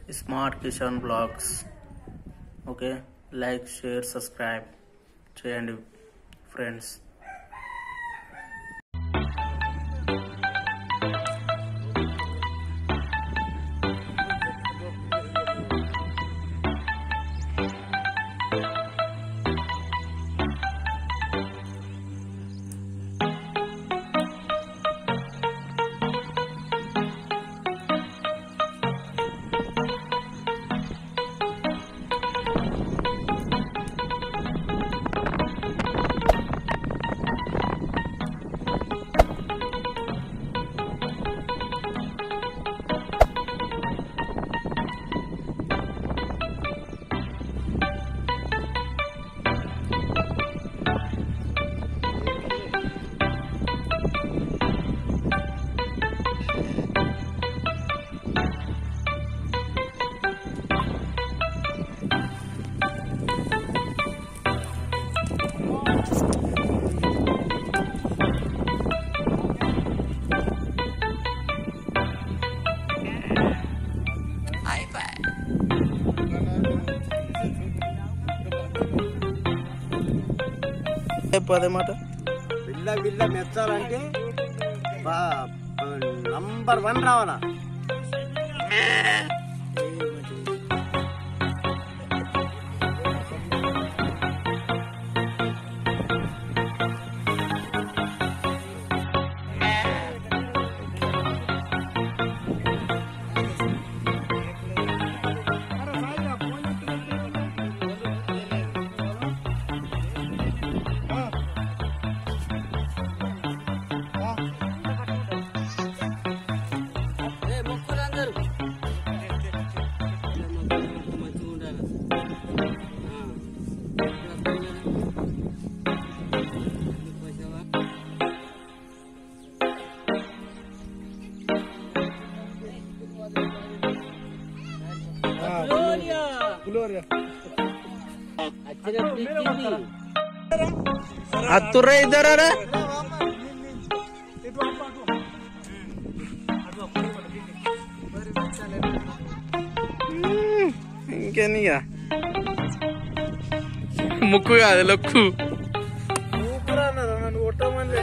smart Kishan blogs okay like share subscribe చేయండి friends అదే మాట బిల్ల బిల్ల మెచ్చాలంటే నంబర్ వన్ రావాలా హత్తుర్రా ఇద్దరా ఇంకెనిగా ముక్కు కాదు లొక్కు నన్ను కొట్టమని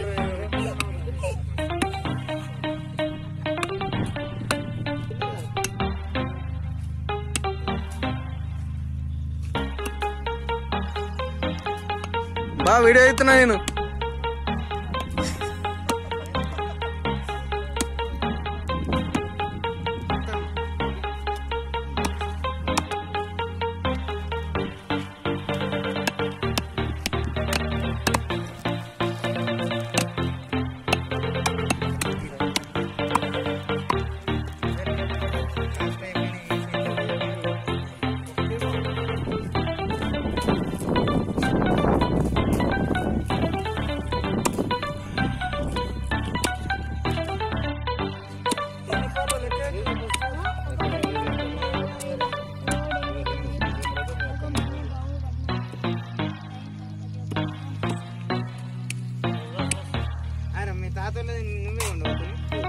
బా వీడియో అవుతున్నా నేను అరే మీ తాత నువ్వే ఉండవు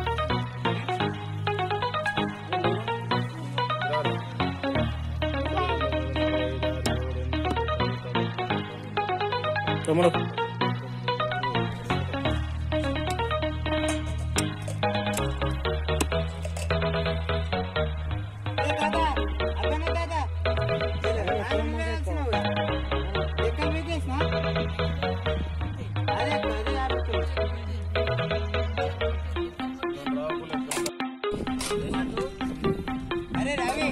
తమ్ముడు అరే రవి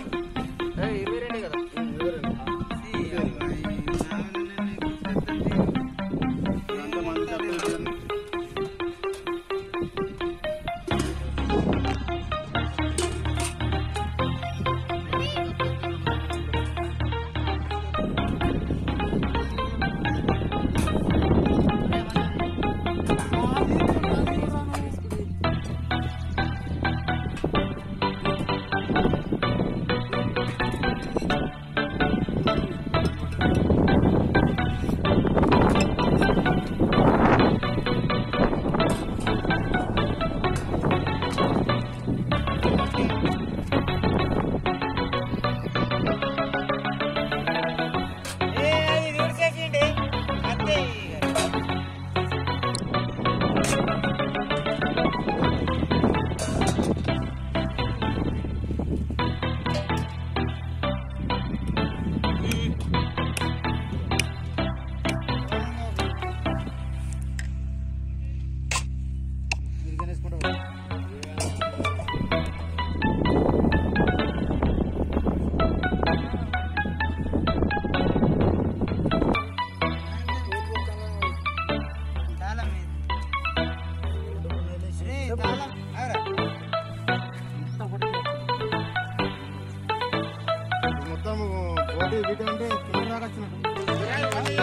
మొత్తం పోటీ వీటి అంటే కింద దాకా వచ్చినట్టు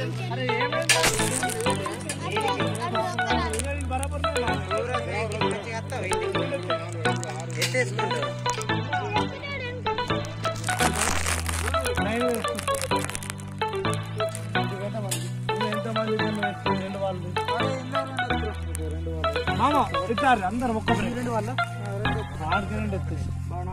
మామ ఇచ్చారు అందరు ఒక్కరు రెండు వాళ్ళ ఆడికి రెండు ఎత్తుంది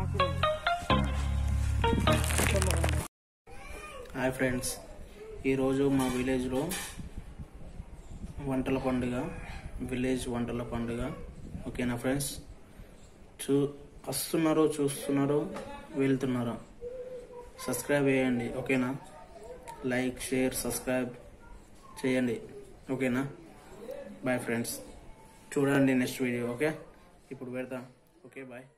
హాయ్ ఫ్రెండ్స్ ఈరోజు మా విలేజ్లో వంటల పండుగ విలేజ్ వంటల పండుగ ఓకేనా ఫ్రెండ్స్ చూ వస్తున్నారు చూస్తున్నారు వెళ్తున్నారు సబ్స్క్రైబ్ చేయండి ఓకేనా లైక్ షేర్ సబ్స్క్రైబ్ చేయండి ఓకేనా బాయ్ ఫ్రెండ్స్ చూడండి నెక్స్ట్ వీడియో ఓకే ఇప్పుడు పెడతాం ఓకే బాయ్